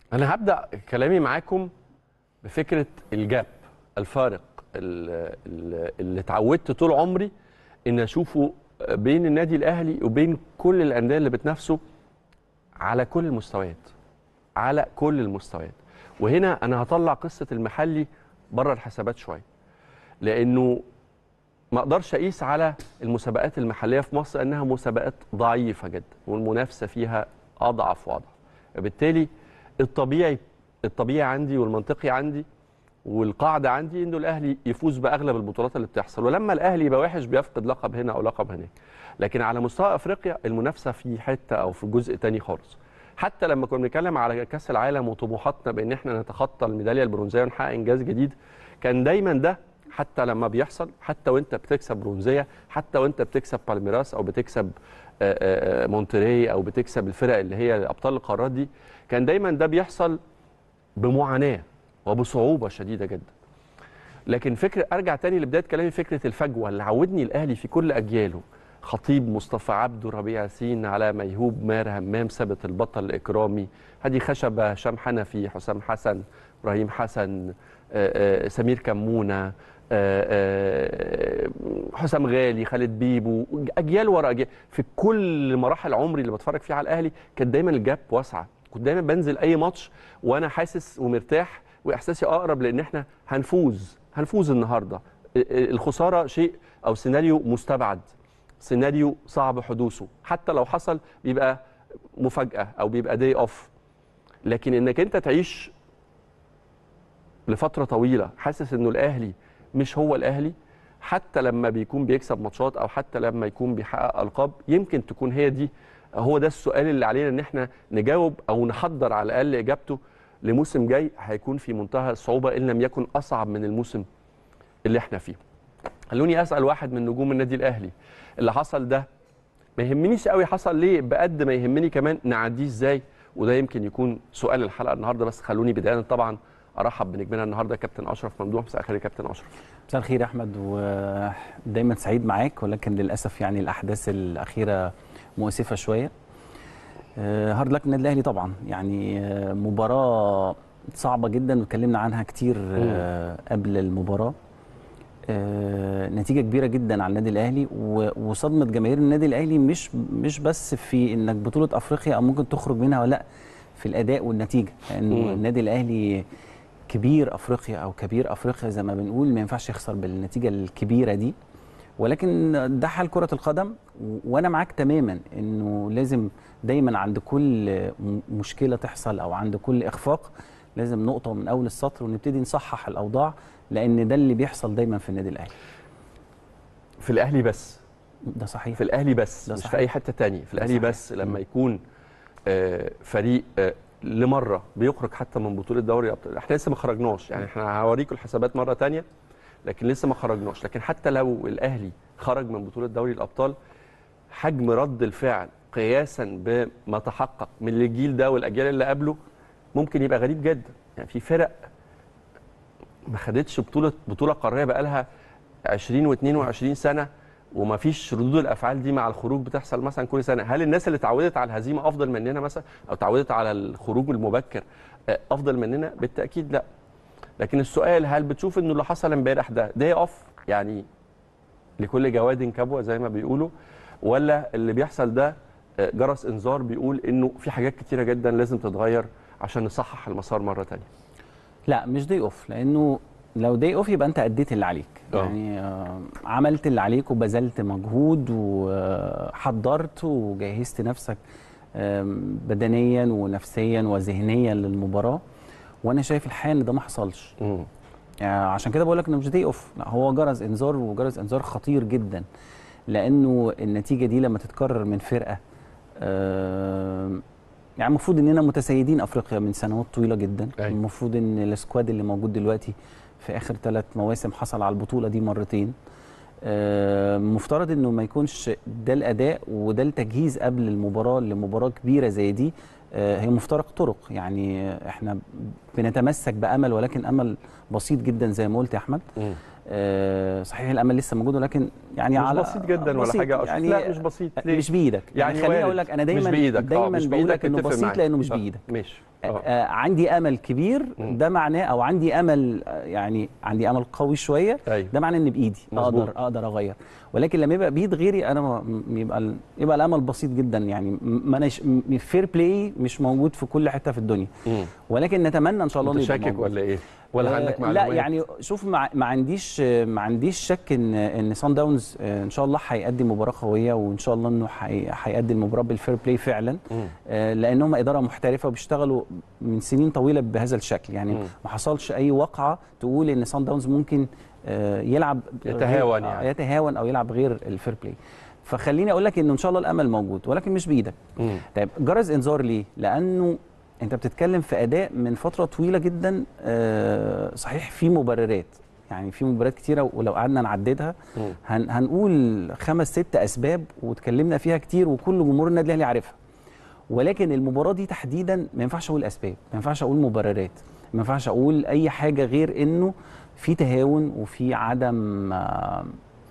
انا هبدا كلامي معاكم بفكره الجاب الفارق ال- ال- اللي اتعودت طول عمري ان اشوفه بين النادي الاهلي وبين كل الانديه اللي بتنافسه على كل المستويات على كل المستويات وهنا انا هطلع قصه المحلي بره الحسابات شويه لانه ما اقدرش اقيس على المسابقات المحليه في مصر انها مسابقات ضعيفه جدا والمنافسه فيها اضعف واضعف بالتالي الطبيعي الطبيعي عندي والمنطقي عندي والقاعده عندي انه الاهلي يفوز باغلب البطولات اللي بتحصل ولما الاهلي يبقى وحش بيفقد لقب هنا او لقب هناك لكن على مستوى افريقيا المنافسه في حته او في جزء تاني خالص حتى لما كنا بنتكلم على كاس العالم وطموحاتنا بان احنا نتخطى الميداليه البرونزيه ونحقق انجاز جديد كان دايما ده حتى لما بيحصل حتى وانت بتكسب برونزيه حتى وانت بتكسب بالميراس او بتكسب آه، آه، آه، مونتري او بتكسب الفرق اللي هي ابطال القارات دي كان دايما ده بيحصل بمعاناه وبصعوبه شديده جدا لكن فكره ارجع تاني لبدايه كلامي فكره الفجوه اللي عودني الاهلي في كل اجياله خطيب مصطفى عبده ربيع ياسين علاء ميهوب ماهر همام ثابت البطل الاكرامي هادي خشبه هشام حنفي حسام حسن ابراهيم حسن آه، آه، سمير كمونه آه، آه، حسام غالي خالد بيبو اجيال ورا اجيال في كل مراحل عمري اللي بتفرج فيها على الاهلي كانت دايما الجاب واسعه كنت دايما بنزل اي ماتش وانا حاسس ومرتاح واحساسي اقرب لان احنا هنفوز هنفوز النهارده الخساره شيء او سيناريو مستبعد سيناريو صعب حدوثه حتى لو حصل بيبقى مفاجاه او بيبقى داي اوف لكن انك انت تعيش لفتره طويله حاسس انه الاهلي مش هو الاهلي حتى لما بيكون بيكسب ماتشات او حتى لما يكون بيحقق القاب يمكن تكون هي دي هو ده السؤال اللي علينا ان احنا نجاوب او نحضر على الاقل اجابته لموسم جاي هيكون في منتهى الصعوبه ان لم يكن اصعب من الموسم اللي احنا فيه. خلوني اسال واحد من نجوم النادي الاهلي اللي حصل ده ما يهمنيش قوي حصل ليه بقد ما يهمني كمان نعديه ازاي وده يمكن يكون سؤال الحلقه النهارده بس خلوني بدايه طبعا ارحب بنجمنا النهارده كابتن اشرف ممدوح مساء الخير يا كابتن اشرف مساء الخير يا احمد ودايما سعيد معاك ولكن للاسف يعني الاحداث الاخيره مؤسفه شويه آه، هارد لك النادي الاهلي طبعا يعني آه، مباراه صعبه جدا واتكلمنا عنها كتير آه، قبل المباراه آه، نتيجه كبيره جدا على النادي الاهلي و- وصدمه جماهير النادي الاهلي مش مش بس في انك بطوله افريقيا او ممكن تخرج منها ولا لا في الاداء والنتيجه لانه مم. النادي الاهلي كبير افريقيا او كبير افريقيا زي ما بنقول ما ينفعش يخسر بالنتيجه الكبيره دي ولكن ده حال كره القدم و- وانا معاك تماما انه لازم دايما عند كل م- مشكله تحصل او عند كل اخفاق لازم نقطه من اول السطر ونبتدي نصحح الاوضاع لان ده اللي بيحصل دايما في النادي الاهلي في الاهلي بس ده صحيح في الاهلي بس ده مش صحيح. في اي حته تانية في الاهلي صحيح. بس لما يكون آه، فريق آه، لمره بيخرج حتى من بطوله دوري الابطال احنا لسه ما خرجناش يعني احنا هوريكم الحسابات مره تانية لكن لسه ما خرجناش لكن حتى لو الاهلي خرج من بطوله دوري الابطال حجم رد الفعل قياسا بما تحقق من الجيل ده والاجيال اللي قبله ممكن يبقى غريب جدا يعني في فرق ما خدتش بطوله بطوله قاريه بقى لها 20 و22 سنه وما فيش ردود الافعال دي مع الخروج بتحصل مثلا كل سنه هل الناس اللي اتعودت على الهزيمه افضل مننا مثلا او اتعودت على الخروج المبكر آه، افضل مننا بالتاكيد لا لكن السؤال هل بتشوف انه اللي حصل امبارح ده ده يقف يعني لكل جواد كبوه زي ما بيقولوا ولا اللي بيحصل ده آه، جرس انذار بيقول انه في حاجات كتيره جدا لازم تتغير عشان نصحح المسار مره تانية لا مش داي اوف لانه لو داي اوف يبقى انت اديت اللي عليك آه. يعني آه، عملت اللي عليك وبذلت مجهود وحضرت وجهزت نفسك آم، بدنيا ونفسيا وذهنيا للمباراه وانا شايف الحقيقه ان ده ما حصلش مم. يعني عشان كده بقول لك انه مش داي اوف لا هو جرس انذار وجرس انذار خطير جدا لانه النتيجه دي لما تتكرر من فرقه آم، يعني المفروض اننا متسيدين افريقيا من سنوات طويله جدا أيوة. المفروض ان السكواد اللي موجود دلوقتي في اخر ثلاث مواسم حصل على البطوله دي مرتين آم، مفترض انه ما يكونش ده الاداء وده التجهيز قبل المباراه لمباراه كبيره زي دي آه، هي مفترق طرق يعني احنا بنتمسك بامل ولكن امل بسيط جدا زي ما قلت يا احمد مم. آه، صحيح الامل لسه موجود ولكن يعني مش على بسيط جدا ولا بسيط. حاجه أشوف. يعني لا مش بسيط ليه؟ مش بايدك يعني, يعني يعني خليني وارد. اقول لك انا دايما مش بايدك دايما آه مش بقول بايدك لك انه اتفق بسيط معاك. لانه مش آه، بايدك ماشي آه، آه. آه، عندي امل كبير مم. ده معناه او عندي امل آه، يعني عندي امل قوي شويه ايوه ده معناه ان بايدي مظبوط. اقدر اقدر اغير ولكن لما يبقى بايد غيري انا ما- م- يبقى ال- يبقى الامل بسيط جدا يعني م- ما انا فير بلاي مش موجود في كل حته في الدنيا مم. ولكن نتمنى ان شاء الله انت إنه يبقى شاكك موجود. ولا ايه؟ ولا آه، عندك لا معلومات؟ يعني شوف ما, ما عنديش ما عنديش شك ان ان سان داونز آه، ان شاء الله هيقدم مباراه قويه وان شاء الله انه هي- هيقدم المباراه بالفير بلاي فعلا مم. آه، لانهم اداره محترفه وبيشتغلوا من سنين طويله بهذا الشكل يعني مم. ما حصلش اي وقعه تقول ان سان داونز ممكن آه، يلعب غير- يتهاون آه، يعني. يتهاون او يلعب غير الفير بلاي فخليني اقول لك انه ان شاء الله الامل موجود ولكن مش بايدك مم. طيب جرس انذار ليه؟ لانه انت بتتكلم في اداء من فتره طويله جدا آه، صحيح في مبررات يعني في مبررات كتيره ولو قعدنا نعددها مم. هن هنقول خمس ست اسباب واتكلمنا فيها كتير وكل جمهور النادي الاهلي عارفها ولكن المباراه دي تحديدا ما ينفعش اقول اسباب ما ينفعش اقول مبررات ما ينفعش اقول اي حاجه غير انه في تهاون وفي عدم آه،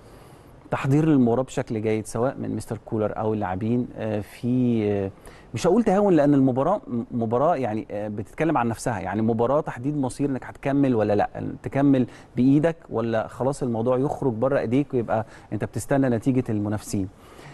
تحضير للمباراه بشكل جيد سواء من مستر كولر او اللاعبين آه، في آه، مش هقول تهاون لان المباراه م- مباراه يعني آه، بتتكلم عن نفسها يعني مباراه تحديد مصير انك هتكمل ولا لا تكمل بايدك ولا خلاص الموضوع يخرج بره ايديك ويبقى انت بتستنى نتيجه المنافسين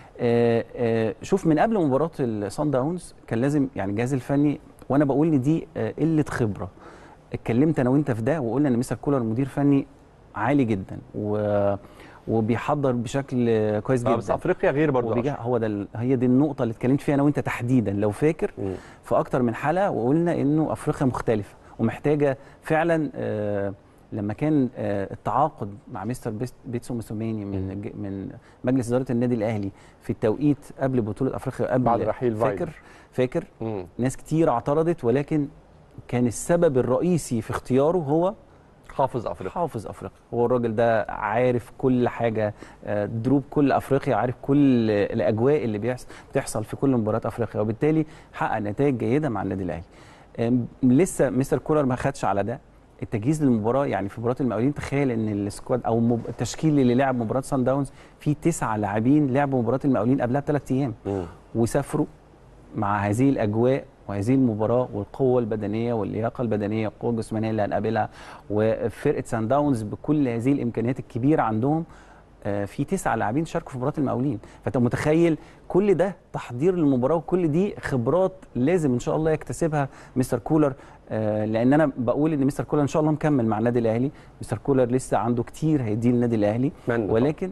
آه، آه، شوف من قبل مباراه الصن داونز كان لازم يعني الجهاز الفني وانا بقول ان دي آه، قله خبره اتكلمت انا وانت في ده وقلنا ان مستر كولر مدير فني عالي جدا و وبيحضر بشكل آه، كويس آه، بس جدا افريقيا غير برضه وبيجا هو ده ال- هي دي النقطه اللي اتكلمت فيها انا وانت تحديدا لو فاكر مم. في اكتر من حلقه وقلنا انه افريقيا مختلفه ومحتاجه فعلا آه، لما كان آه، التعاقد مع مستر بيست- بيتسو موسوماني من الج- من مجلس اداره النادي الاهلي في التوقيت قبل بطوله افريقيا قبل بعد رحيل فاكر فايلر. فاكر مم. ناس كتير اعترضت ولكن كان السبب الرئيسي في اختياره هو حافظ افريقيا حافظ افريقيا هو الراجل ده عارف كل حاجه آه، دروب كل افريقيا عارف كل الاجواء اللي بيحصل بتحصل في كل مباريات افريقيا وبالتالي حقق نتائج جيده مع النادي الاهلي آم، لسه مستر كولر ما خدش على ده التجهيز للمباراه يعني في مباراه المقاولين تخيل ان السكواد او مب- التشكيل اللي لعب مباراه سان داونز فيه تسعه لاعبين لعبوا مباراه المقاولين قبلها بثلاث ايام مم. وسافروا مع هذه الاجواء وهذه المباراه والقوه البدنيه واللياقه البدنيه والقوه الجسمانيه اللي هنقابلها وفرقه سان داونز بكل هذه الامكانيات الكبيره عندهم آه، في تسعه لاعبين شاركوا في مباراه المقاولين فانت متخيل كل ده تحضير للمباراه وكل دي خبرات لازم ان شاء الله يكتسبها مستر كولر آه، لان انا بقول ان مستر كولر ان شاء الله مكمل مع النادي الاهلي مستر كولر لسه عنده كتير هيديه للنادي الاهلي أتمنى طبعاً. ولكن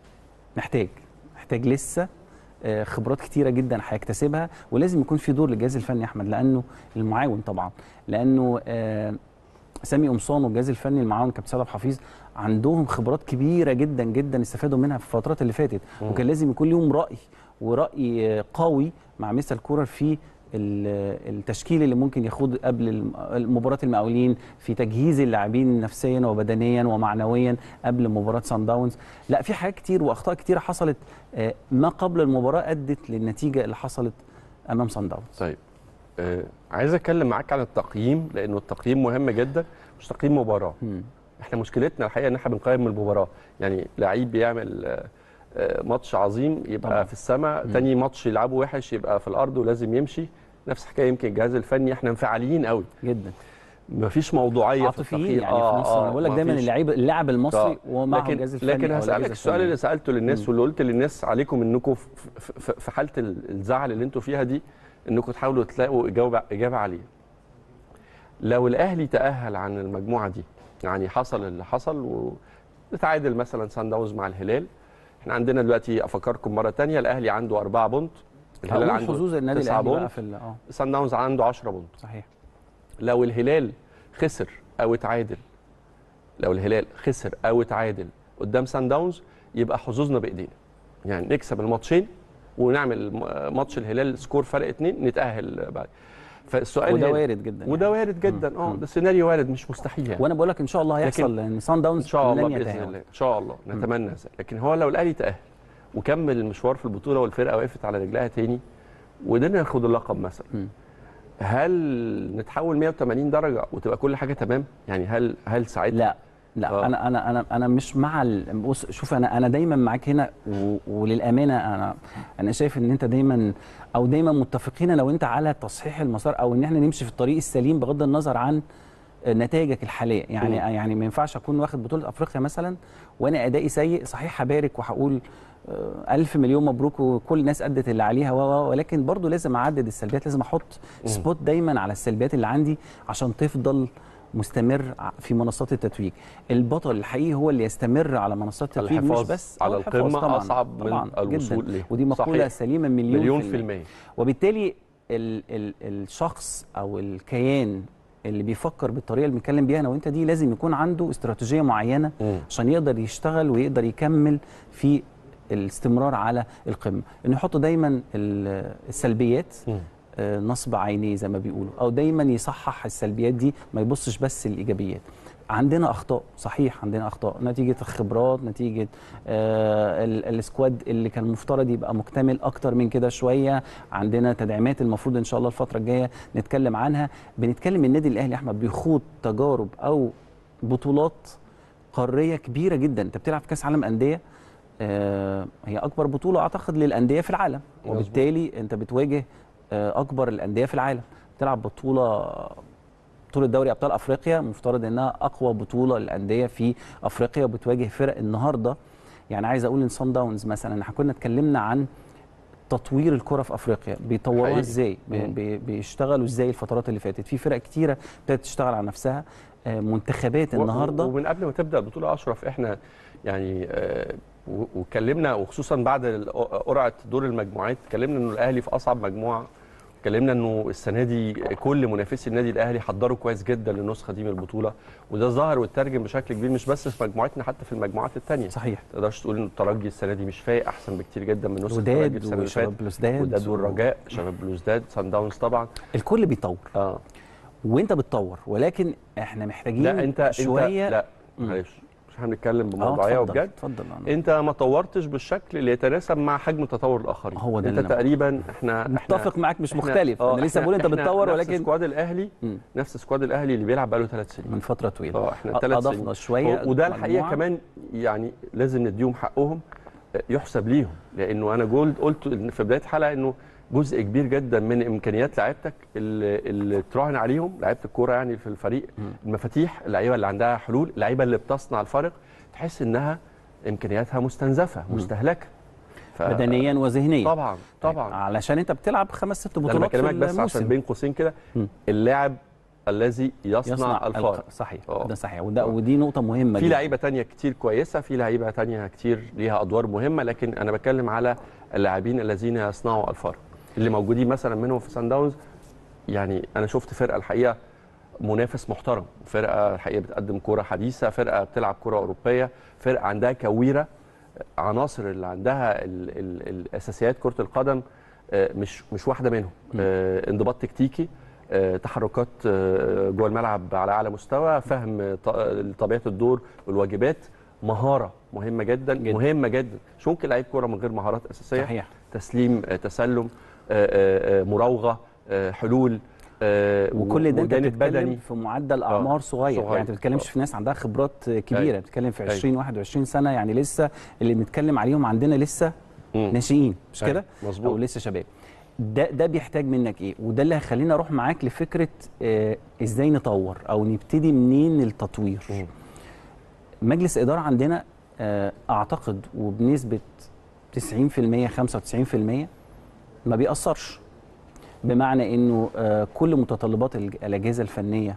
محتاج محتاج لسه آه، خبرات كتيره جدا هيكتسبها ولازم يكون في دور للجهاز الفني يا احمد لانه المعاون طبعا لانه آه، سامي قمصان والجهاز الفني المعاون كابتن سيد عبد الحفيظ عندهم خبرات كبيره جدا جدا استفادوا منها في الفترات اللي فاتت مم. وكان لازم يكون ليهم راي وراي آه، قوي مع مستر كولر في ال- التشكيل اللي ممكن يخوض قبل الم- مباراه المقاولين في تجهيز اللاعبين نفسيا وبدنيا ومعنويا قبل مباراه سان داونز لا في حاجات كتير واخطاء كتيره حصلت آه، ما قبل المباراه ادت للنتيجه اللي حصلت امام سان داونز طيب آه عايز اتكلم معاك عن التقييم لانه التقييم مهم جدا مش تقييم مباراه مم. احنا مشكلتنا الحقيقه ان احنا بنقيم المباراه يعني لعيب بيعمل آه، آه، ماتش عظيم يبقى طبعاً. في السماء مم. تاني ماتش يلعبه وحش يبقى في الارض ولازم يمشي نفس الحكايه يمكن الجهاز الفني احنا انفعاليين قوي جدا مفيش موضوعيه في عاطفيين التقييم يعني في نص انا بقول لك دايما مفيش. اللعيب اللاعب المصري آه. ومعه لكن الجهاز الفني لكن أو هسالك الأجهزة السؤال الفنية. اللي سالته للناس مم. واللي قلت للناس عليكم انكم في, في, في- في حاله ال- الزعل اللي انتوا فيها دي انكم تحاولوا تلاقوا اجابه اجابه عليه لو الاهلي تاهل عن المجموعه دي يعني حصل اللي حصل وتعادل مثلا سان داونز مع الهلال احنا عندنا دلوقتي افكركم مره تانية الاهلي عنده أربعة بونت الهلال هقول عنده حظوظ النادي تسعة الاهلي بقى بونت. في ال- اه سان داونز عنده 10 بونت صحيح لو الهلال خسر او اتعادل لو الهلال خسر او اتعادل قدام سان داونز يبقى حظوظنا بايدينا يعني نكسب الماتشين ونعمل م- ماتش الهلال سكور فرق اتنين نتاهل بعد فالسؤال وده هنا- وارد جدا وده وارد جدا اه مم. ده سيناريو وارد مش مستحيل يعني وانا بقول لك ان شاء الله هيحصل لان سان داونز ان شاء الله لن باذن يتهاون. الله ان شاء الله نتمنى ذلك لكن هو لو الاهلي تاهل وكمل المشوار في البطوله والفرقه وقفت على رجلها تاني وقدرنا ناخد اللقب مثلا مم. هل نتحول 180 درجه وتبقى كل حاجه تمام يعني هل هل ساعتها لا لا آه. انا انا انا انا مش مع ال... بص شوف انا انا دايما معاك هنا و... وللامانه انا انا شايف ان انت دايما او دايما متفقين انا وانت على تصحيح المسار او ان احنا نمشي في الطريق السليم بغض النظر عن نتائجك الحاليه يعني مم. يعني ما ينفعش اكون واخد بطوله افريقيا مثلا وانا ادائي سيء صحيح هبارك وهقول آه، ألف مليون مبروك وكل الناس أدت اللي عليها و و- ولكن برضو لازم أعدد السلبيات لازم أحط مم. سبوت دايما على السلبيات اللي عندي عشان تفضل مستمر ع- في منصات التتويج البطل الحقيقي هو اللي يستمر على منصات التتويج مش الحفاظ بس على آه، الحفاظ القمه طبعاً، اصعب من طبعاً الوصول جدا ليه ودي مقولة صحيح. سليمة مليون, مليون في في المية المية وبالتالي ال ال الشخص او الكيان اللي بيفكر بالطريقه اللي بنتكلم بيها انا وانت دي لازم يكون عنده استراتيجيه معينه مم. عشان يقدر يشتغل ويقدر يكمل في الاستمرار على القمه انه يحط دايما ال- السلبيات مم. آه، نصب عينيه زي ما بيقولوا او دايما يصحح السلبيات دي ما يبصش بس الايجابيات عندنا اخطاء صحيح عندنا اخطاء نتيجه الخبرات نتيجه آه ال- السكواد اللي كان المفترض يبقى مكتمل اكتر من كده شويه عندنا تدعيمات المفروض ان شاء الله الفتره الجايه نتكلم عنها بنتكلم النادي الاهلي احمد بيخوض تجارب او بطولات قاريه كبيره جدا انت بتلعب في كاس عالم انديه آه هي اكبر بطوله اعتقد للانديه في العالم مظبوط. وبالتالي انت بتواجه آه اكبر الانديه في العالم بتلعب بطوله بطوله دوري ابطال افريقيا مفترض انها اقوى بطوله للانديه في افريقيا وبتواجه فرق النهارده يعني عايز اقول ان صن داونز مثلا احنا كنا اتكلمنا عن تطوير الكره في افريقيا بيطوروها حقيقي. ازاي بي- مم. بي- بيشتغلوا ازاي الفترات اللي فاتت في فرق كتيره ابتدت تشتغل على نفسها آه، منتخبات و- النهارده ومن قبل ما تبدا البطوله اشرف احنا يعني آه، و- واتكلمنا وخصوصا بعد ال- قرعه دور المجموعات اتكلمنا انه الاهلي في اصعب مجموعه اتكلمنا انه السنه دي كل منافسي النادي الاهلي حضروا كويس جدا للنسخه دي من البطوله وده ظهر واترجم بشكل كبير مش بس في مجموعتنا حتى في المجموعات الثانيه صحيح ما تقدرش تقول ان الترجي السنه دي مش فايق احسن بكتير جدا من نسخه الترجي وداد السنه اللي وشباب فاتت بلوزداد وداد والرجاء شباب بلوزداد سان داونز طبعا الكل بيطور اه وانت بتطور ولكن احنا محتاجين لا انت شويه انت لا مم. معلش مش احنا بنتكلم آه، بموضوعيه اتفضل، وبجد اتفضل أنا- انت ما طورتش بالشكل اللي يتناسب مع حجم تطور الاخرين هو ده انت اللي أنا تقريبا احنا متفق معاك مش إحنا- مختلف آه، انا لسه إحنا- بقول انت إحنا بتطور نفس ولكن سكواد الاهلي مم. نفس سكواد الاهلي اللي بيلعب بقاله ثلاث سنين من فتره طويله اه احنا أ- ثلاث اضفنا سنين شويه و- وده الحقيقه مجموعة. كمان يعني لازم نديهم حقهم آه، يحسب ليهم لانه انا قلت قلت إن في بدايه الحلقه انه جزء كبير جدا من امكانيات لعيبتك اللي, اللي تراهن عليهم لعيبه الكوره يعني في الفريق مم. المفاتيح اللعيبه اللي عندها حلول اللعيبه اللي بتصنع الفرق تحس انها امكانياتها مستنزفه مم. مستهلكه ف- بدنيا وذهنيا طبعا طيب، طبعا علشان انت بتلعب خمس ست انا بطولات في بكلمك بس عشان الموسم بين قوسين كده مم. اللاعب الذي يصنع, الفارق الق- صحيح آه. ده صحيح وده آه. ودي نقطه مهمه في جداً. لعيبه تانية كتير كويسه في لعيبه تانية كتير ليها ادوار مهمه لكن انا بتكلم على اللاعبين الذين يصنعوا الفارق اللي موجودين مثلا منهم في سان داونز يعني انا شفت فرقه الحقيقه منافس محترم فرقه الحقيقه بتقدم كره حديثه فرقه بتلعب كره اوروبيه فرقه عندها كويره عناصر اللي عندها ال ال الاساسيات كره القدم آه، مش مش واحده منهم آه، انضباط تكتيكي آه، تحركات آه، جوه الملعب على اعلى مستوى فهم ط- طبيعه الدور والواجبات مهاره مهمه جدا, جداً. جدا. مهمه جدا مش ممكن لعيب كوره من غير مهارات اساسيه صحيح تسليم آه، تسلم آه، آه، آه، مراوغه آه، حلول آه، وكل ده انت وجانب بتتكلم في معدل اعمار صغير صغير. يعني انت ما بتتكلمش آه. في ناس عندها خبرات كبيره أيوة. بتتكلم في أيوة. 20 21 سنه يعني لسه اللي بنتكلم عليهم عندنا لسه مم. ناشئين مش أيوة، كده او مظبوط لسه شباب ده ده بيحتاج منك ايه وده اللي هيخليني اروح معاك لفكره آه ازاي نطور او نبتدي منين التطوير مم. مجلس الاداره عندنا آه اعتقد وبنسبه 90% 95% ما بيأثرش بمعنى انه آه كل متطلبات الج- الاجهزه الفنيه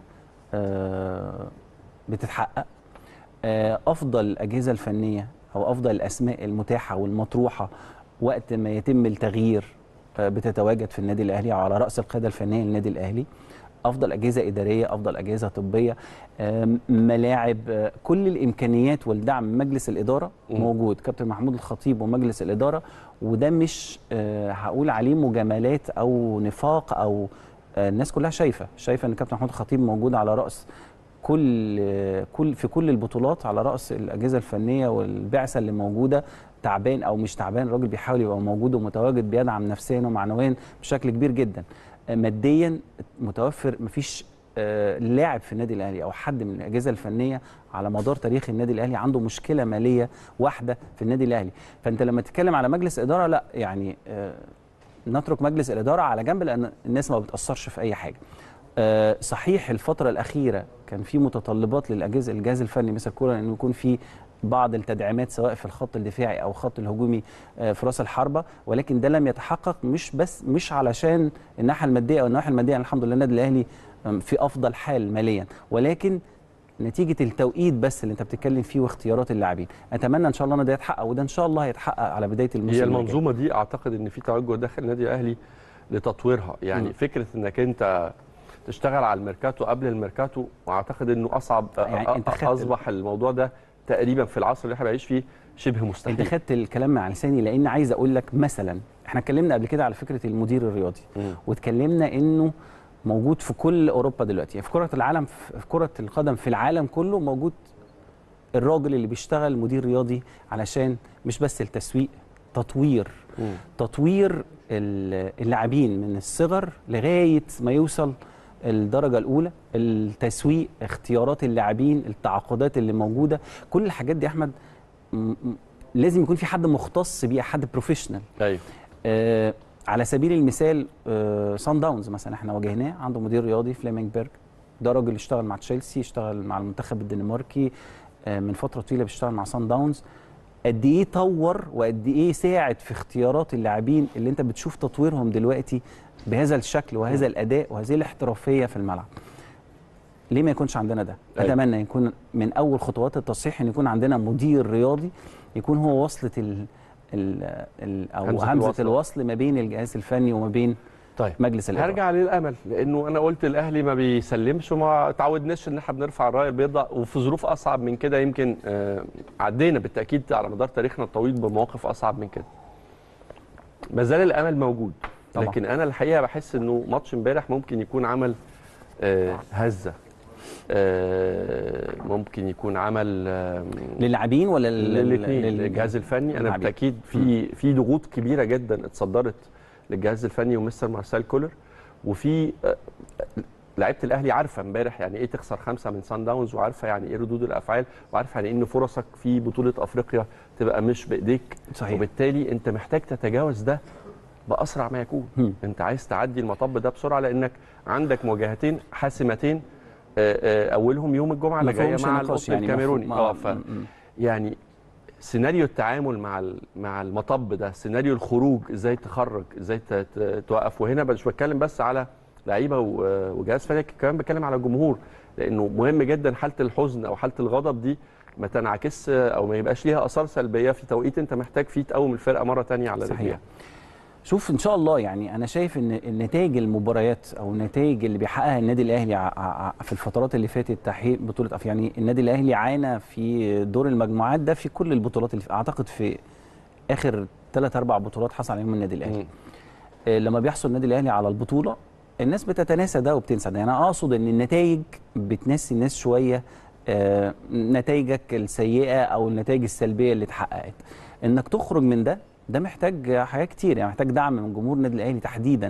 آه بتتحقق آه افضل الاجهزه الفنيه او افضل الاسماء المتاحه والمطروحه وقت ما يتم التغيير آه بتتواجد في النادي الاهلي او على راس القياده الفنيه للنادي الاهلي افضل اجهزه اداريه افضل اجهزه طبيه آم، ملاعب آه، كل الامكانيات والدعم من مجلس الاداره مم. موجود كابتن محمود الخطيب ومجلس الاداره وده مش آه، هقول عليه مجاملات او نفاق او آه، الناس كلها شايفه شايفه ان كابتن محمود الخطيب موجود على راس كل آه، كل في كل البطولات على راس الاجهزه الفنيه والبعثه اللي موجوده تعبان او مش تعبان الراجل بيحاول يبقى موجود ومتواجد بيدعم نفسيا ومعنويا بشكل كبير جدا آه، ماديا متوفر مفيش آه، لاعب في النادي الاهلي او حد من الاجهزه الفنيه على مدار تاريخ النادي الاهلي عنده مشكله ماليه واحده في النادي الاهلي فانت لما تتكلم على مجلس اداره لا يعني آه، نترك مجلس الاداره على جنب لان الناس ما بتاثرش في اي حاجه آه، صحيح الفتره الاخيره كان في متطلبات للاجهزه الجهاز الفني مثل كولر انه يكون في بعض التدعيمات سواء في الخط الدفاعي او الخط الهجومي آه، في راس الحربه ولكن ده لم يتحقق مش بس مش علشان الناحيه الماديه او الناحيه الماديه الحمد لله النادي الاهلي آم، في افضل حال ماليا ولكن نتيجه التوقيت بس اللي انت بتتكلم فيه واختيارات اللاعبين اتمنى ان شاء الله ان ده يتحقق وده ان شاء الله هيتحقق على بدايه الموسم هي الجاي. المنظومه دي اعتقد ان في توجه داخل النادي الاهلي لتطويرها يعني مم. فكره انك انت تشتغل على الميركاتو قبل الميركاتو واعتقد انه اصعب يعني أنت خدت- اصبح الموضوع ده تقريبا في العصر اللي احنا بنعيش فيه شبه انت مستحيل خدت الكلام مع لساني لان عايز اقول لك مثلا احنا اتكلمنا قبل كده على فكره المدير الرياضي مم. واتكلمنا انه موجود في كل اوروبا دلوقتي في كره العالم في كره القدم في العالم كله موجود الراجل اللي بيشتغل مدير رياضي علشان مش بس التسويق تطوير مم. تطوير ال- اللاعبين من الصغر لغايه ما يوصل الدرجه الاولى التسويق اختيارات اللاعبين التعاقدات اللي موجوده كل الحاجات دي يا احمد م- م- لازم يكون في حد مختص بيها حد بروفيشنال ايوه آه على سبيل المثال آه سان داونز مثلا احنا واجهناه عنده مدير رياضي فليمنج بيرج ده راجل اشتغل مع تشيلسي اشتغل مع المنتخب الدنماركي آه من فتره طويله بيشتغل مع سان داونز قد ايه طور وقد ايه ساعد في اختيارات اللاعبين اللي انت بتشوف تطويرهم دلوقتي بهذا الشكل وهذا الاداء وهذه الاحترافيه في الملعب ليه ما يكونش عندنا ده أيوة. اتمنى يكون من اول خطوات التصحيح ان يكون عندنا مدير رياضي يكون هو وصله ال ال ال او همزة همزه, همزة الوصل. الوصل ما بين الجهاز الفني وما بين طيب مجلس الاداره هرجع للامل لانه انا قلت الاهلي ما بيسلمش وما تعودناش ان احنا بنرفع الرايه البيضاء وفي ظروف اصعب من كده يمكن آه، عدينا بالتاكيد على مدار تاريخنا الطويل بمواقف اصعب من كده ما زال الامل موجود طبعا. لكن انا الحقيقه بحس انه ماتش امبارح ممكن يكون عمل آه، هزه آه، ممكن يكون عمل آه، للاعبين ولا لل- للاثنين لل- للجهاز الفني انا للاعبين. بالتاكيد في في ضغوط كبيره جدا اتصدرت للجهاز الفني ومستر مارسيل كولر وفي آه، لعيبه الاهلي عارفه امبارح يعني ايه تخسر خمسه من سان داونز وعارفه يعني ايه ردود الافعال وعارفه يعني إيه ان فرصك في بطوله افريقيا تبقى مش بايديك صحيح وبالتالي انت محتاج تتجاوز ده باسرع ما يكون هم. انت عايز تعدي المطب ده بسرعه لانك عندك مواجهتين حاسمتين آه، آه، اولهم يوم الجمعه اللي جايه مفهومش مع النقاش القطن يعني الكاميروني مفهوم- اه آه، ف م- م. يعني سيناريو التعامل مع ال- مع المطب ده سيناريو الخروج ازاي تخرج ازاي ت- ت- توقف وهنا مش بتكلم بس على لعيبه و- وجهاز فني كمان بتكلم على الجمهور لانه مهم جدا حاله الحزن او حاله الغضب دي ما تنعكس او ما يبقاش ليها اثار سلبيه في توقيت انت محتاج فيه تقوم الفرقه مره تانية على صحيح. رجليها شوف ان شاء الله يعني انا شايف ان النتائج المباريات او النتائج اللي بيحققها النادي الاهلي ع- ع- في الفترات اللي فاتت تحقيق بطوله أف- يعني النادي الاهلي عانى في دور المجموعات ده في كل البطولات اللي في اعتقد في اخر ثلاث اربع بطولات حصل عليهم النادي الاهلي مم. آه، لما بيحصل النادي الاهلي على البطوله الناس بتتناسى ده وبتنسى ده يعني انا اقصد ان النتائج بتنسي الناس شويه آه، نتائجك السيئه او النتائج السلبيه اللي اتحققت انك تخرج من ده ده محتاج حاجات كتير يعني محتاج دعم من جمهور النادي الاهلي تحديدا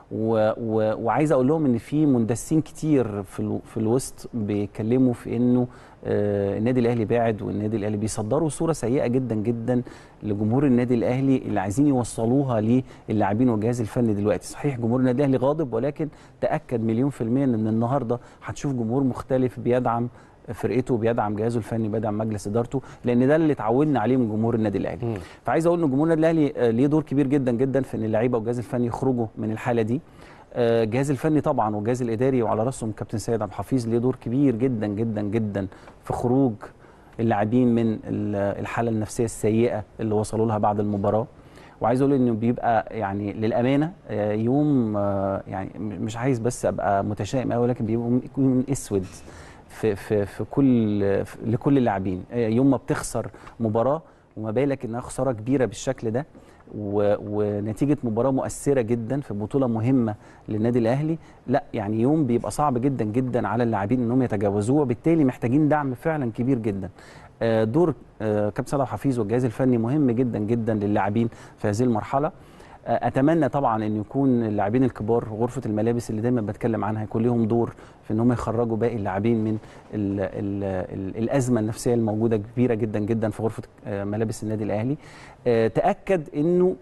و و وعايز اقول لهم ان في مندسين كتير في الو في الوسط بيتكلموا في انه آه النادي الاهلي باعد والنادي الاهلي بيصدروا صوره سيئه جدا جدا لجمهور النادي الاهلي اللي عايزين يوصلوها للاعبين والجهاز الفني دلوقتي صحيح جمهور النادي الاهلي غاضب ولكن تاكد مليون في الميه ان من النهارده هتشوف جمهور مختلف بيدعم فرقته بيدعم جهازه الفني بيدعم مجلس ادارته لان ده اللي اتعودنا عليه من جمهور النادي الاهلي مم. فعايز اقول ان جمهور النادي الاهلي آه، ليه دور كبير جدا جدا في ان اللعيبه والجهاز الفني يخرجوا من الحاله دي آه، الجهاز الفني طبعا والجهاز الاداري وعلى راسهم كابتن سيد عبد الحفيظ ليه دور كبير جدا جدا جدا في خروج اللاعبين من ال- الحاله النفسيه السيئه اللي وصلوا لها بعد المباراه وعايز اقول انه بيبقى يعني للامانه آه، يوم آه، يعني م- مش عايز بس ابقى متشائم قوي ولكن بيبقى يوم اسود في في في كل في لكل اللاعبين آه، يوم ما بتخسر مباراه وما بالك انها خساره كبيره بالشكل ده و- ونتيجه مباراه مؤثره جدا في بطوله مهمه للنادي الاهلي لا يعني يوم بيبقى صعب جدا جدا على اللاعبين انهم يتجاوزوه وبالتالي محتاجين دعم فعلا كبير جدا آه، دور آه، كابتن سيد عبد الحفيظ والجهاز الفني مهم جدا جدا للاعبين في هذه المرحله آه، اتمنى طبعا ان يكون اللاعبين الكبار غرفه الملابس اللي دايما بتكلم عنها يكون لهم دور في ان هم يخرجوا باقي اللاعبين من ال ال ال الازمه النفسيه الموجوده كبيره جدا جدا في غرفه آه، ملابس النادي الاهلي آه، تاكد انه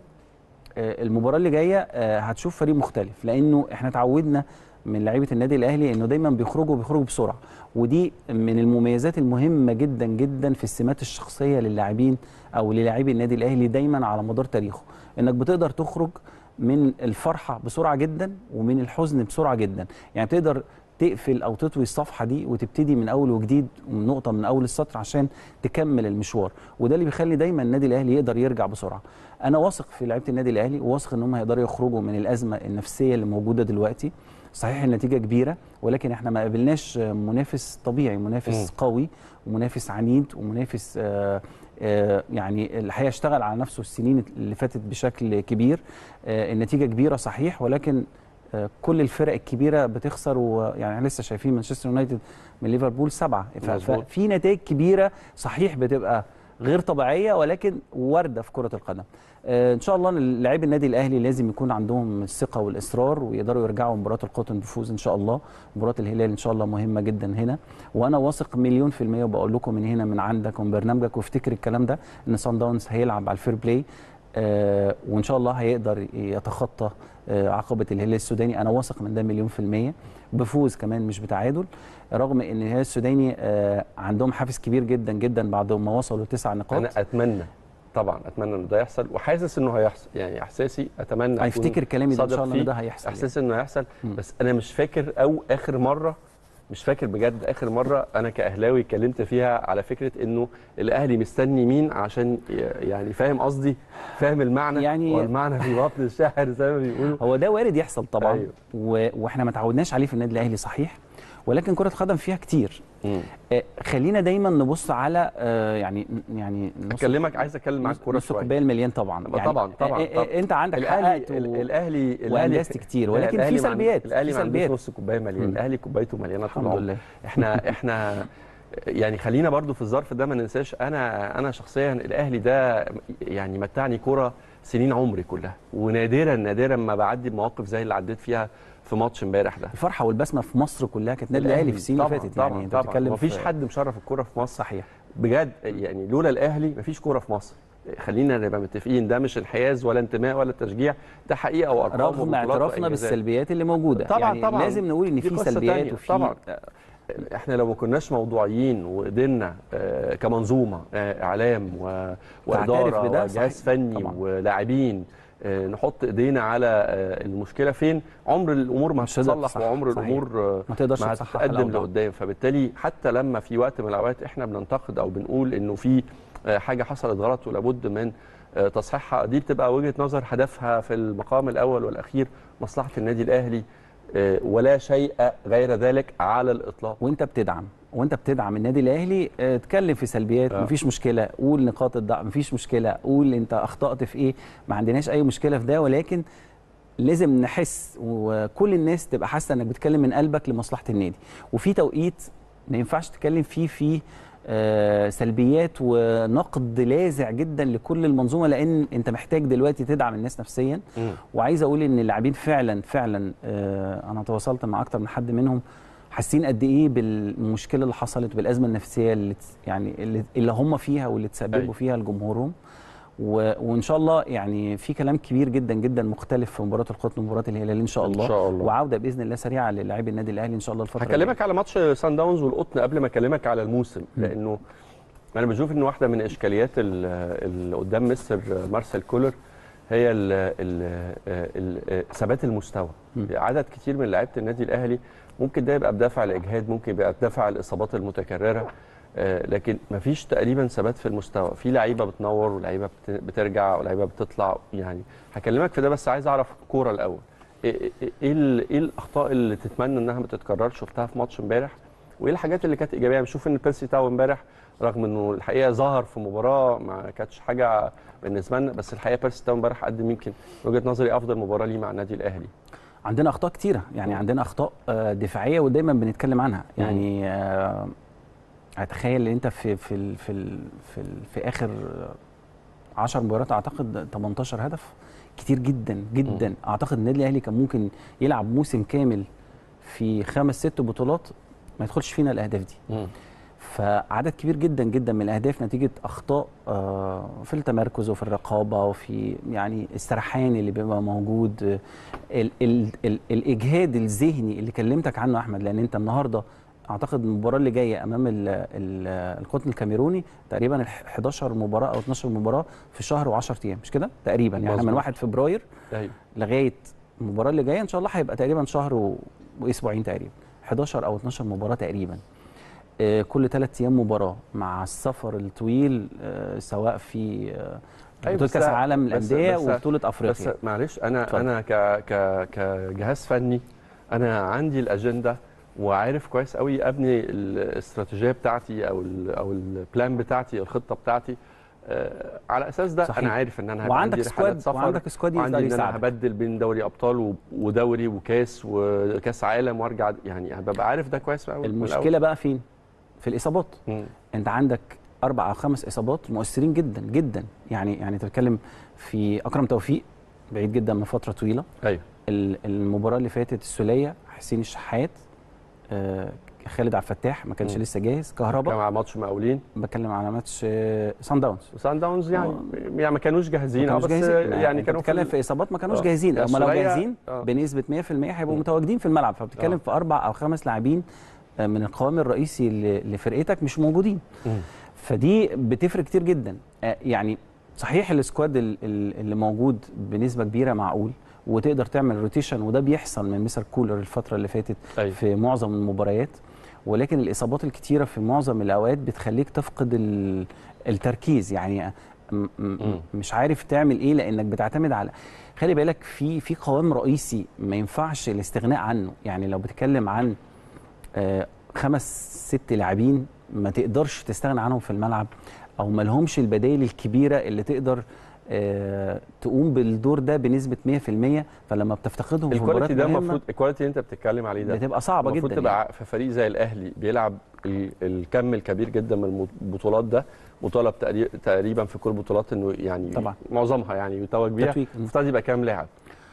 آه، المباراه اللي جايه آه، هتشوف فريق مختلف لانه احنا اتعودنا من لعيبه النادي الاهلي انه دايما بيخرجوا بيخرجوا بسرعه ودي من المميزات المهمه جدا جدا في السمات الشخصيه للاعبين او للاعبي النادي الاهلي دايما على مدار تاريخه انك بتقدر تخرج من الفرحه بسرعه جدا ومن الحزن بسرعه جدا يعني تقدر تقفل او تطوي الصفحه دي وتبتدي من اول وجديد ومن نقطه من اول السطر عشان تكمل المشوار وده اللي بيخلي دايما النادي الاهلي يقدر يرجع بسرعه انا واثق في لعيبه النادي الاهلي وواثق ان هم هيقدروا يخرجوا من الازمه النفسيه اللي موجوده دلوقتي صحيح النتيجه كبيره ولكن احنا ما قابلناش منافس طبيعي منافس مم. قوي ومنافس عنيد ومنافس آه آه يعني الحقيقه اشتغل على نفسه السنين اللي فاتت بشكل كبير آه النتيجه كبيره صحيح ولكن آه كل الفرق الكبيره بتخسر ويعني احنا لسه شايفين مانشستر يونايتد من ليفربول سبعه ف- مظبوط. ففي نتائج كبيره صحيح بتبقى غير طبيعيه ولكن وارده في كره القدم آه، ان شاء الله لاعبي النادي الاهلي لازم يكون عندهم الثقه والاصرار ويقدروا يرجعوا مباراه القطن بفوز ان شاء الله مباراه الهلال ان شاء الله مهمه جدا هنا وانا واثق مليون في الميه وبقول لكم من هنا من عندك ومن برنامجك وافتكر الكلام ده ان سان داونز هيلعب على الفير بلاي آه وان شاء الله هيقدر يتخطى آه عقبه الهلال السوداني انا واثق من ده مليون في الميه بفوز كمان مش بتعادل رغم ان الهلال السوداني آه عندهم حافز كبير جدا جدا بعد ما وصلوا تسع نقاط انا اتمنى طبعا اتمنى ان ده يحصل وحاسس انه هيحصل يعني احساسي اتمنى أكون هيفتكر كلامي ده ان صادق شاء الله ان فيه. ده هيحصل يعني. احساسي انه هيحصل مم. بس انا مش فاكر او اخر مره مش فاكر بجد اخر مره انا كاهلاوي اتكلمت فيها على فكره انه الاهلي مستني مين عشان ي- يعني فاهم قصدي فاهم المعنى يعني- والمعنى في بطن الشاعر زي ما بيقولوا هو ده وارد يحصل طبعا أيوه. و... واحنا ما تعودناش عليه في النادي الاهلي صحيح ولكن كره القدم فيها كتير مم. آه، خلينا دايما نبص على آه، يعني يعني نص- اكلمك عايز اتكلم معاك كوره نص شويه الكوبايه المليان طبعا طبعا- طبعا- طبعا. آه، آه، انت عندك الاهلي حققت و... ال- الاهلي الاهلي وأنجزت كتير، ولكن الأهلي في ما عند- سلبيات، الاهلي في ما عندوش سلبيات. نص كوبايه مليان مم. الاهلي كوبايته مليانه طول الحمد العمر. لله احنا احنا يعني خلينا برضو في الظرف ده ما ننساش انا انا شخصيا الاهلي ده يعني متعني كوره سنين عمري كلها ونادرا نادرا ما بعدي بمواقف زي اللي عديت فيها في ماتش امبارح ده الفرحه والبسمه في مصر كلها كانت النادي الاهلي في السنين اللي طبعاً، فاتت طبعا يعني انت طبعا بتتكلم مفيش في- حد مشرف الكوره في مصر صحيح بجد يعني لولا الاهلي مفيش كوره في مصر خلينا نبقى متفقين ده مش انحياز ولا انتماء ولا تشجيع ده حقيقه وارقام رغم وبطولات اعترافنا وإنجازات. بالسلبيات اللي موجوده طبعاً، يعني طبعاً. لازم نقول ان دي في قصة سلبيات تانية، وفي طبعاً. احنا لو ما كناش موضوعيين وقدرنا آه، كمنظومه آه، اعلام و- واداره بده، وجهاز صحيح. فني طبعاً. ولاعبين آه، نحط ايدينا على آه، المشكله فين عمر الامور ما مش هتقدر هتتصلح تصح، وعمر صحيح. الامور آه، ما تقدرش ما تصحح هتتقدم الأوضاع. لقدام فبالتالي حتى لما في وقت من الاوقات احنا بننتقد او بنقول انه في آه، حاجه حصلت غلط ولابد من آه، تصحيحها دي بتبقى وجهه نظر هدفها في المقام الاول والاخير مصلحه النادي الاهلي آه، ولا شيء غير ذلك على الاطلاق وانت بتدعم وانت بتدعم النادي الاهلي اه، اتكلم في سلبيات آه. مفيش مشكله قول نقاط الضعف مفيش مشكله قول انت اخطات في ايه ما عندناش اي مشكله في ده ولكن لازم نحس وكل الناس تبقى حاسه انك بتتكلم من قلبك لمصلحه النادي وفي توقيت ما ينفعش تتكلم فيه في آه، سلبيات ونقد لاذع جدا لكل المنظومه لان انت محتاج دلوقتي تدعم الناس نفسيا مم. وعايز اقول ان اللاعبين فعلا فعلا آه، انا تواصلت مع اكتر من حد منهم حاسين قد ايه بالمشكله اللي حصلت بالازمه النفسيه اللي تس- يعني اللي, اللي هم فيها واللي تسببوا أيوة. فيها لجمهورهم و... وان شاء الله يعني في كلام كبير جدا جدا مختلف في مباراه القطن ومباراه الهلال ان شاء إن الله, شاء الله. وعوده باذن الله سريعه للاعبي النادي الاهلي ان شاء الله الفتره هكلمك على ماتش سان داونز والقطن قبل ما اكلمك على الموسم مم. لانه انا بشوف ان واحده من اشكاليات ال- اللي قدام مستر مارسيل كولر هي ال ال ال ثبات المستوى مم. عدد كتير من لعيبه النادي الاهلي ممكن ده يبقى بدافع الاجهاد ممكن يبقى بدافع الاصابات المتكرره آه، لكن مفيش تقريبا ثبات في المستوى في لعيبه بتنور ولعيبه بت- بترجع ولعيبه بتطلع يعني هكلمك في ده بس عايز اعرف الكوره الاول ايه إيه- ايه ال- إيه الاخطاء اللي تتمنى انها ما تتكررش شفتها في ماتش امبارح وايه الحاجات اللي كانت ايجابيه بشوف ان بيرسي تاو امبارح رغم انه الحقيقه ظهر في مباراه ما كانتش حاجه بالنسبه لنا بس الحقيقه بيرسي تاو امبارح قدم يمكن من وجهه نظري افضل مباراه ليه مع النادي الاهلي عندنا اخطاء كتيره يعني مم. عندنا اخطاء آه، دفاعيه ودايما بنتكلم عنها يعني آه، هتخيل ان انت في في ال في ال في, ال في اخر 10 مباريات اعتقد 18 هدف كتير جدا جدا م. اعتقد النادي الاهلي كان ممكن يلعب موسم كامل في خمس ست بطولات ما يدخلش فينا الاهداف دي م. فعدد كبير جدا جدا من الاهداف نتيجه اخطاء في التمركز وفي الرقابه وفي يعني السرحان اللي بيبقى موجود ال ال ال الاجهاد الذهني اللي كلمتك عنه احمد لان انت النهارده اعتقد المباراه اللي جايه امام القطن الكاميروني تقريبا 11 مباراه او 12 مباراه في شهر و10 ايام مش كده تقريبا يعني مزبوط. من 1 فبراير أيوه. لغايه المباراه اللي جايه ان شاء الله هيبقى تقريبا شهر و... واسبوعين تقريبا 11 او 12 مباراه تقريبا آه كل ثلاث ايام مباراه مع السفر الطويل آه سواء في آه بطوله كاس العالم للانديه وبطوله افريقيا بس معلش انا فضل. انا ك ك كجهاز فني انا عندي الاجنده وعارف كويس قوي ابني الاستراتيجيه بتاعتي او ال او البلان بتاعتي الخطه بتاعتي آه على اساس ده صحيح. انا عارف ان انا هيبقى وعندك عندي رحلات سكواد سفر وعندك سكواد وعندي يقدر ان انا يساعدك هبدل بين دوري ابطال ودوري وكاس وكاس عالم وارجع يعني هبقى عارف ده كويس قوي المشكله بقى فين؟ في الاصابات م. انت عندك اربع او خمس اصابات مؤثرين جدا جدا يعني يعني انت بتتكلم في اكرم توفيق بعيد جدا من فتره طويله ايوه المباراه اللي فاتت السوليه حسين الشحات آه خالد عبد الفتاح ما كانش م. لسه جاهز كان كهربا مع ماتش مقاولين بتكلم على ماتش آه سان داونز سان داونز يعني يعني ما كانوش جاهزين ما اه كانوش بس جاهزين يعني كانوا بتتكلم في اصابات ما كانوش آه. جاهزين هم لو السولية- جاهزين آه. بنسبه 100% هيبقوا م. متواجدين في الملعب فبتتكلم آه. في اربع او خمس لاعبين آه، من القوام الرئيسي ل- لفرقتك مش موجودين م. فدي بتفرق كتير جدا آه، يعني صحيح السكواد ال- ال- اللي موجود بنسبه كبيره معقول وتقدر تعمل روتيشن وده بيحصل من مستر كولر الفتره اللي فاتت أيوة. في معظم المباريات ولكن الاصابات الكتيره في معظم الاوقات بتخليك تفقد ال- التركيز يعني م- م- مم. مش عارف تعمل ايه لانك بتعتمد على خلي بالك في في قوام رئيسي ما ينفعش الاستغناء عنه يعني لو بتتكلم عن آه، خمس ست لاعبين ما تقدرش تستغنى عنهم في الملعب او ما لهمش البدائل الكبيره اللي تقدر آه، تقوم بالدور ده بنسبه 100% فلما بتفتقدهم في الكواليتي مباريات ده مهمة المفروض الكواليتي اللي انت بتتكلم عليه ده بتبقى صعبه المفروض جدا تبقى يعني. ع- في فريق زي الاهلي بيلعب ال- الكم الكبير جدا من البطولات ده مطالب تقري- تقريبا في كل البطولات انه يعني طبعا. معظمها يعني يتوج بيها تتويج. المفترض يبقى كام لاعب؟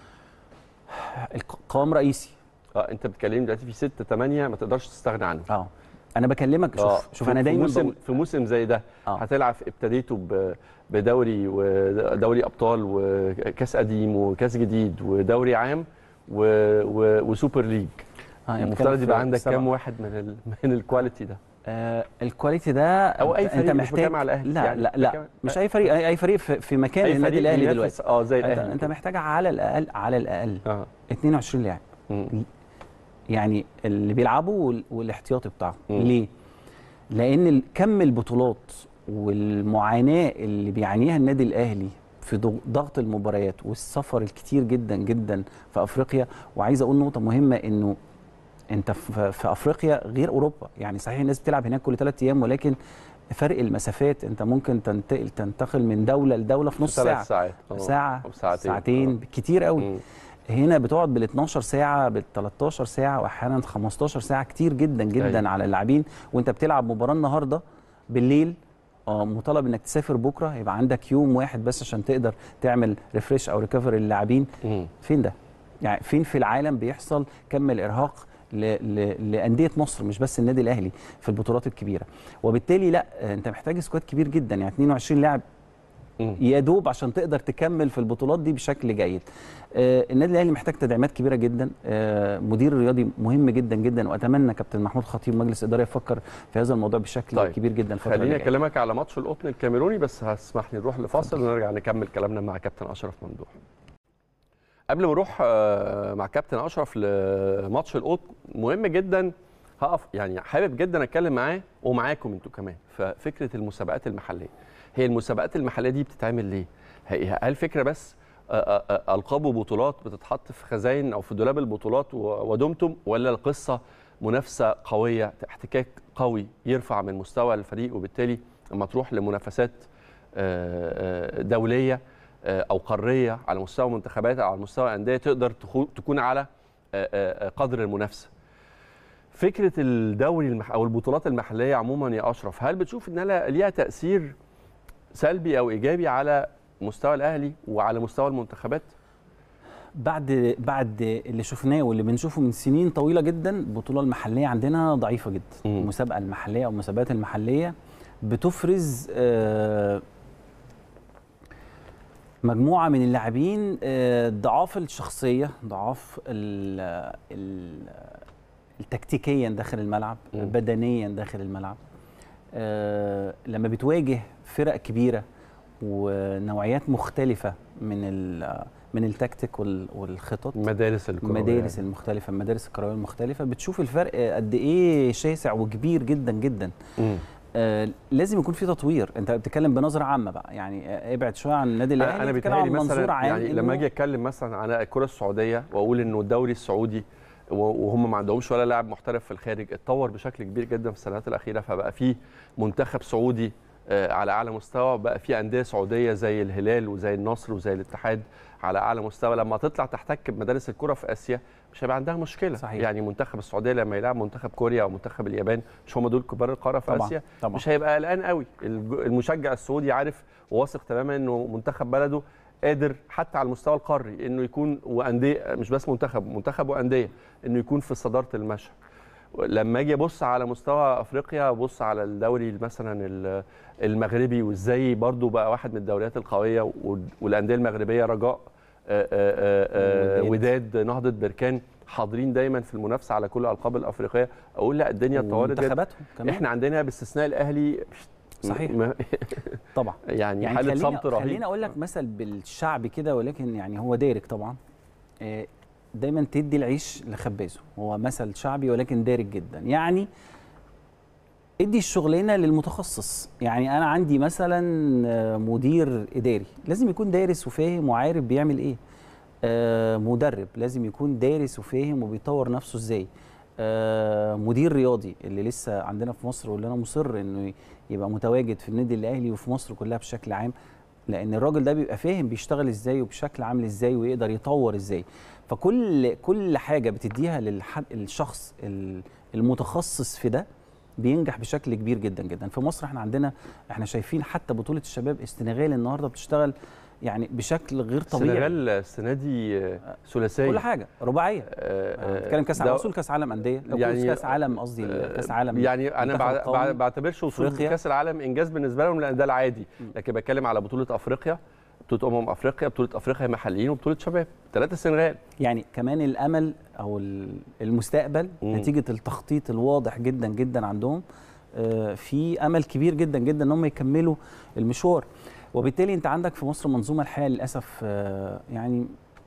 الق- قوام رئيسي اه انت بتتكلم دلوقتي في 6 8 ما تقدرش تستغنى عنه اه انا بكلمك آه، شوف شوف في- انا في دايما موسم بقول في موسم زي ده آه. هتلعب ابتديته ب- بدوري ودوري ابطال وكاس قديم وكاس جديد ودوري عام و... و... وسوبر ليج آه، يعني المفترض بتكلم يبقى في عندك سبعة. كام واحد من ال... من الكواليتي ده آه الكواليتي ده أو أي انت فريق، مش محتاج بتكلم على الأهلي، لا يعني لا لا بتكلم- مش اي فريق اي أي فريق في, في مكان أي النادي فريق الاهلي بينافس- دلوقتي اه زي انت, الاهلي انت كده. محتاج على الاقل على الاقل اه 22 لاعب مم. يعني اللي بيلعبوا وال- والاحتياطي بتاعهم مم. ليه؟ لان ال- كم البطولات والمعاناه اللي بيعانيها النادي الاهلي في ضغ- ضغط المباريات والسفر الكتير جدا جدا في افريقيا وعايز اقول نقطه مهمه انه انت في في افريقيا غير اوروبا يعني صحيح الناس بتلعب هناك كل ثلاث ايام ولكن فرق المسافات انت ممكن تنتقل تنتقل من دوله لدوله في نص ساعه ثلاث ساعات آه. ساعه أو ساعتين ساعتين كتير قوي مم. هنا بتقعد بال 12 ساعه بال 13 ساعه واحيانا 15 ساعه كتير جدا جدا أيوة. على اللاعبين وانت بتلعب مباراه النهارده بالليل اه مطالب انك تسافر بكره يبقى عندك يوم واحد بس عشان تقدر تعمل ريفريش او ريكفري للاعبين مم. فين ده؟ يعني فين في العالم بيحصل كم الارهاق ل... ل... لانديه مصر مش بس النادي الاهلي في البطولات الكبيره وبالتالي لا انت محتاج سكواد كبير جدا يعني 22 لاعب مم. يا دوب عشان تقدر تكمل في البطولات دي بشكل جيد. آه النادي الاهلي محتاج تدعيمات كبيره جدا، آه مدير رياضي مهم جدا جدا واتمنى كابتن محمود خطيب مجلس الاداره يفكر في هذا الموضوع بشكل طيب. طيب. كبير جدا الفتره خليني اللي جايه. اكلمك على ماتش القطن الكاميروني بس هسمح لي نروح لفاصل ونرجع نكمل كلامنا مع كابتن اشرف ممدوح قبل ما نروح آه، مع كابتن اشرف لماتش القطن مهم جدا هقف يعني حابب جدا اتكلم معاه ومعاكم انتوا كمان ففكره المسابقات المحليه هي المسابقات المحليه دي بتتعمل ليه هي- هل فكره بس آه، آه، آه، القاب وبطولات بتتحط في خزائن او في دولاب البطولات و- ودمتم ولا القصه منافسه قويه احتكاك قوي يرفع من مستوى الفريق وبالتالي لما تروح لمنافسات آه، آه، دوليه آه، او قاريه على مستوى منتخبات او على مستوى انديه تقدر تخو- تكون على آه، آه، قدر المنافسه فكره الدوري المح... او البطولات المحليه عموما يا اشرف هل بتشوف ان لها- ليها تاثير سلبي او ايجابي على مستوى الاهلي وعلى مستوى المنتخبات بعد بعد اللي شفناه واللي بنشوفه من سنين طويله جدا البطوله المحليه عندنا ضعيفه جدا مم. المسابقه المحليه او المسابقات المحليه بتفرز آه، مجموعه من اللاعبين آه، ضعاف الشخصيه ضعاف ال- ال- التكتيكيا داخل الملعب مم. بدنيا داخل الملعب آه، لما بتواجه فرق كبيره ونوعيات مختلفه من ال- من التكتيك وال- والخطط مدارس الكرويه المدارس المختلفه المدارس الكرويه المختلفه بتشوف الفرق قد ايه شاسع وكبير جدا جدا مم. آه لازم يكون في تطوير انت بتتكلم بنظره عامه بقى يعني آه، ابعد شويه عن النادي انا الاهلي انا بتتكلم بيتهيألي عن منظور مثلا عام يعني لما إنه اجي اتكلم مثلا عن الكره السعوديه واقول انه الدوري السعودي و- وهم ما عندهمش ولا لاعب محترف في الخارج اتطور بشكل كبير جدا في السنوات الاخيره فبقى في منتخب سعودي آه، على اعلى مستوى بقى في انديه سعوديه زي الهلال وزي النصر وزي الاتحاد على اعلى مستوى لما تطلع تحتك بمدارس الكره في اسيا مش هيبقى عندها مشكله صحيح. يعني منتخب السعوديه لما يلعب منتخب كوريا او منتخب اليابان مش هم دول كبار القاره في طبعا اسيا طبعا مش هيبقى قلقان قوي الج- المشجع السعودي عارف وواثق تماما انه منتخب بلده قادر حتى على المستوى القاري انه يكون وانديه مش بس منتخب منتخب وانديه انه يكون في صداره المشهد لما اجي ابص على مستوى افريقيا ابص على الدوري مثلا ال- المغربي وازاي برضو بقى واحد من الدوريات القويه وال- والانديه المغربيه رجاء آه، آه، آه، وداد. وداد نهضه بركان حاضرين دايما في المنافسه على كل الالقاب الافريقيه اقول لا الدنيا اتطورت جدا منتخباتهم كمان احنا عندنا باستثناء الاهلي صحيح. م- طبعا يعني, يعني حاله خليني صمت رهيب خليني اقول لك مثل بالشعب كده ولكن يعني هو دارج طبعا آه، دايما تدي العيش لخبازه هو مثل شعبي ولكن دارج جدا يعني ادي الشغلانه للمتخصص يعني انا عندي مثلا آه، مدير اداري لازم يكون دارس وفاهم وعارف بيعمل ايه آه، مدرب لازم يكون دارس وفاهم وبيطور نفسه ازاي آه، مدير رياضي اللي لسه عندنا في مصر واللي انا مصر انه يبقى متواجد في النادي الاهلي وفي مصر كلها بشكل عام لان الراجل ده بيبقى فاهم بيشتغل ازاي وبشكل عامل ازاي ويقدر يطور ازاي فكل كل حاجه بتديها للشخص المتخصص في ده بينجح بشكل كبير جدا جدا في مصر احنا عندنا احنا شايفين حتى بطوله الشباب السنغال النهارده بتشتغل يعني بشكل غير طبيعي السنغال السنه دي آه، ثلاثيه كل حاجه رباعيه آه، بتتكلم كاس ده- عالم وصول كاس عالم انديه لو يعني- يعني كاس عالم قصدي كاس عالم يعني انا منتخب بع- قومي. بع- بعتبرش وصول أفريقيا. كاس العالم انجاز بالنسبه لهم لان ده العادي م. لكن بتكلم على بطوله افريقيا بطوله امم افريقيا بطوله افريقيا محليين وبطوله شباب ثلاثه السنغال يعني كمان الامل او ال- المستقبل مم. نتيجه التخطيط الواضح جدا جدا عندهم آه، في امل كبير جدا جدا ان هم يكملوا المشوار وبالتالي انت عندك في مصر منظومه الحقيقه للاسف آه، يعني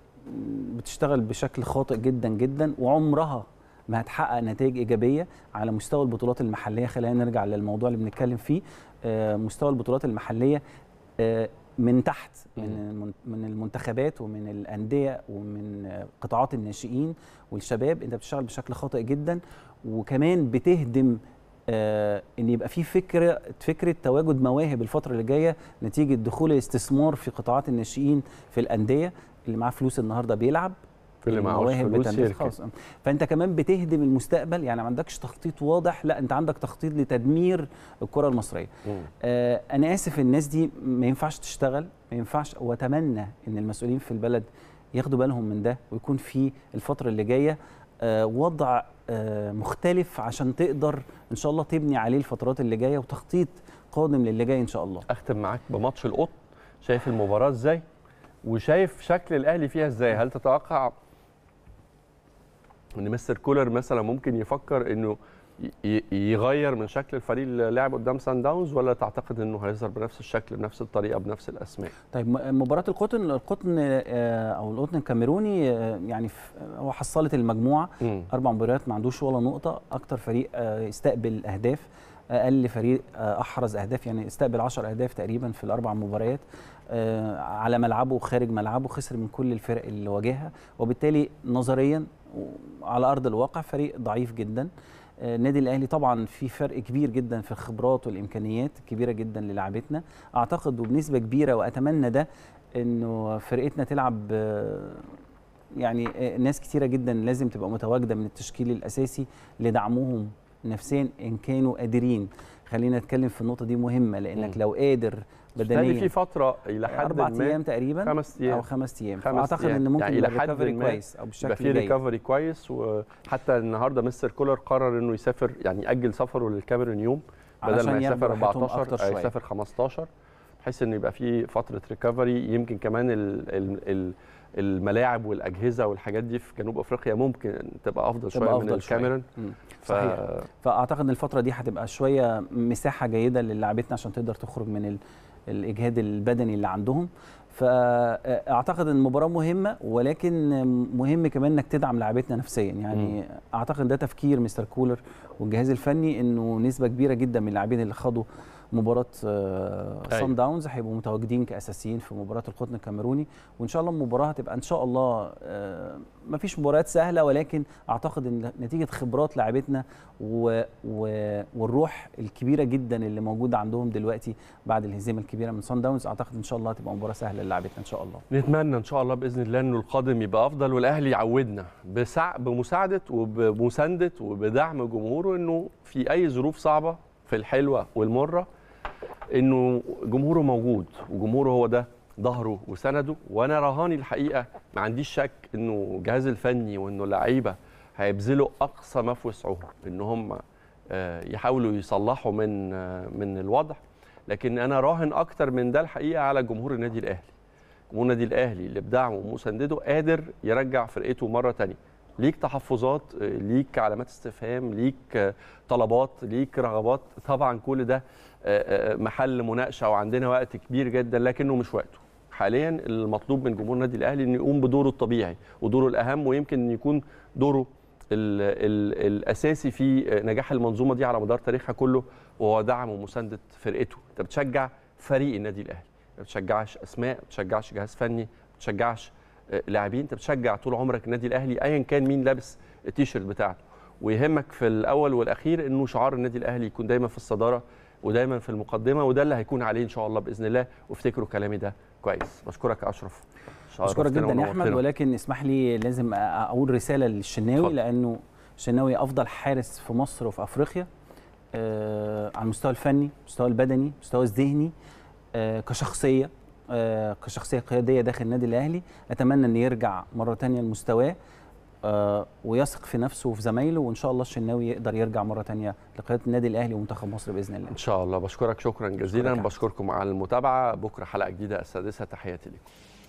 بتشتغل بشكل خاطئ جدا جدا وعمرها ما هتحقق نتائج ايجابيه على مستوى البطولات المحليه خلينا نرجع للموضوع اللي بنتكلم فيه آه، مستوى البطولات المحليه آه، من تحت من المن- من المنتخبات ومن الانديه ومن آه، قطاعات الناشئين والشباب انت بتشتغل بشكل خاطئ جدا وكمان بتهدم آه ان يبقى في فكره فكره تواجد مواهب الفتره اللي جايه نتيجه دخول الاستثمار في قطاعات الناشئين في الانديه اللي معاه فلوس النهارده بيلعب في اللي معهوش المواهب فلوس بتنتهي يركن. خلاص فانت كمان بتهدم المستقبل يعني ما عندكش تخطيط واضح لا انت عندك تخطيط لتدمير الكره المصريه مم. آه انا اسف الناس دي ما ينفعش تشتغل ما ينفعش واتمنى ان المسؤولين في البلد ياخدوا بالهم من ده ويكون في الفتره اللي جايه آه وضع آه مختلف عشان تقدر ان شاء الله تبني عليه الفترات اللي جايه وتخطيط قادم للي جاي ان شاء الله اختم معاك بماتش القطن شايف المباراه ازاي وشايف شكل الاهلي فيها ازاي هل تتوقع ان مستر كولر مثلا ممكن يفكر انه ي- ي- يغير من شكل الفريق اللي لعب قدام سان داونز ولا تعتقد انه هيظهر بنفس الشكل بنفس الطريقه بنفس الاسماء طيب م- مباراة القطن القطن آه، او القطن الكاميروني آه، يعني ف- هو حصلت المجموعة مم. اربع مباريات ما عندوش ولا نقطة اكتر فريق آه، استقبل اهداف اقل فريق آه، احرز اهداف يعني استقبل 10 اهداف تقريبا في الاربع مباريات آه، على ملعبه وخارج ملعبه خسر من كل الفرق اللي واجهها وبالتالي نظريا على ارض الواقع فريق ضعيف جدا آه، النادي الاهلي طبعا في فرق كبير جدا في الخبرات والامكانيات كبيره جدا للاعبتنا اعتقد وبنسبه كبيره واتمنى ده انه فرقتنا تلعب آه، يعني آه، ناس كتيره جدا لازم تبقى متواجده من التشكيل الاساسي لدعمهم نفسيا ان كانوا قادرين خلينا نتكلم في النقطه دي مهمه لانك مم. لو قادر بالتالي بدنيا في فتره الى حد اربع ما ايام تقريبا خمس ايام او خمس ايام خمس اعتقد أيام. ان ممكن يعني يبقى إلى حد الريكفري ما كويس او يبقى بالشكل في جيد ريكفري كويس وحتى النهارده مستر كولر قرر انه يسافر يعني اجل سفره للكاميرون يوم بدل علشان ما ياخدوا يسافر راحتهم 14 أكتر شوية. يسافر 15 بحيث ان يبقى في فتره ريكفري يمكن كمان ال ال ال الملاعب والاجهزه والحاجات دي في جنوب افريقيا ممكن تبقى افضل تبقى شويه من أفضل شوية. الكاميرون مم. ف... صحيح. فاعتقد ان الفتره دي هتبقى شويه مساحه جيده للاعبتنا عشان تقدر تخرج من ال... الاجهاد البدني اللي عندهم فاعتقد ان المباراه مهمه ولكن مهم كمان انك تدعم لاعبتنا نفسيا يعني مم. اعتقد ده تفكير مستر كولر والجهاز الفني انه نسبه كبيره جدا من اللاعبين اللي خدوا مباراه أيوة. سان داونز هيبقوا متواجدين كاساسيين في مباراه القطن الكاميروني وان شاء الله المباراه هتبقى ان شاء الله ما فيش مباريات سهله ولكن اعتقد ان نتيجه خبرات لاعبتنا و... و... والروح الكبيره جدا اللي موجوده عندهم دلوقتي بعد الهزيمه الكبيره من سان داونز اعتقد ان شاء الله هتبقى مباراه سهله للاعبتنا ان شاء الله نتمنى ان شاء الله باذن الله انه القادم يبقى افضل والاهلي يعودنا بسع... بمساعده وبمسانده وبدعم جمهوره انه في اي ظروف صعبه في الحلوه والمره انه جمهوره موجود وجمهوره هو ده ظهره وسنده وانا رهاني الحقيقه ما عنديش شك انه الجهاز الفني وانه اللعيبه هيبذلوا اقصى ما في وسعهم ان هم آه، يحاولوا يصلحوا من آه، من الوضع لكن انا راهن اكتر من ده الحقيقه على جمهور النادي الاهلي جمهور النادي الاهلي اللي بدعمه ومسانده قادر يرجع فرقته مره تانية ليك تحفظات آه، ليك علامات استفهام ليك آه، طلبات ليك رغبات طبعا كل ده آه، آه، محل مناقشه وعندنا وقت كبير جدا لكنه مش وقته حاليا المطلوب من جمهور النادي الاهلي انه يقوم بدوره الطبيعي ودوره الاهم ويمكن يكون دوره ال ال الاساسي في نجاح المنظومه دي على مدار تاريخها كله وهو دعم ومسانده فرقته انت بتشجع فريق النادي الاهلي ما بتشجعش اسماء ما بتشجعش جهاز فني ما بتشجعش آه، لاعبين انت بتشجع طول عمرك النادي الاهلي ايا كان مين لابس التيشيرت بتاعته ويهمك في الاول والاخير انه شعار النادي الاهلي يكون دايما في الصداره ودايما في المقدمه وده اللي هيكون عليه ان شاء الله باذن الله وافتكروا كلامي ده كويس بشكرك يا اشرف اشكرك شرفتنا جدا يا احمد ونورتنا. ولكن اسمح لي لازم أ- اقول رساله للشناوي اتفضل. لانه الشناوي افضل حارس في مصر وفي افريقيا آه على المستوى الفني المستوى البدني المستوى الذهني آه كشخصيه آه كشخصيه قياديه داخل النادي الاهلي اتمنى ان يرجع مره تانية لمستواه آه ويثق في نفسه وفي زمايله وان شاء الله الشناوي يقدر يرجع مره تانية لقياده النادي الاهلي ومنتخب مصر باذن الله ان شاء الله بشكرك شكرا جزيلا أشكرك يا بشكركم على المتابعه بكره حلقه جديده السادسه تحياتي لكم